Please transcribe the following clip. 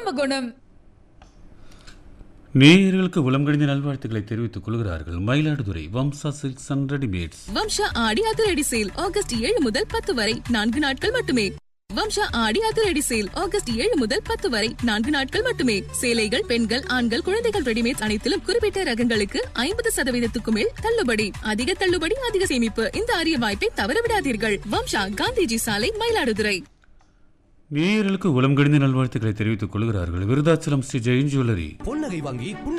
கும்பகோணம் நேயர்களுக்கு உளம் கணிந்த நல்வாழ்த்துக்களை தெரிவித்துக் கொள்கிறார்கள் Mayiladuthurai Vamsa silks and readymades Vamsa Aadi அதிரடி சேல் ஆகஸ்ட் ஏழு முதல் பத்து வரை நான்கு நாட்கள் மட்டுமே வம்சா ஆடி அதிரடி சேல் ஆகஸ்ட் ஏழு முதல் பத்து வரை நான்கு நாட்கள் மட்டுமே சேலைகள் பெண்கள் ஆண்கள் குழந்தைகள் ரெடிமேட் அனைத்திலும் குறிப்பிட்ட ரகங்களுக்கு ஐம்பது சதவீதத்துக்கு மேல் தள்ளுபடி அதிக தள்ளுபடி அதிக சேமிப்பு இந்த அரிய வாய்ப்பை தவறவிடாதீர்கள் வம்சா காந்திஜி சாலை மயிலாடுதுறை நேயர்களுக்கு உளம் கணிந்த நல்வாழ்த்துக்களை தெரிவித்துக் கொள்கிறார்கள் விருதாச்சலம் ஸ்ரீ ஜெயின் ஜுவல்லரி பொன்னகை வாங்கி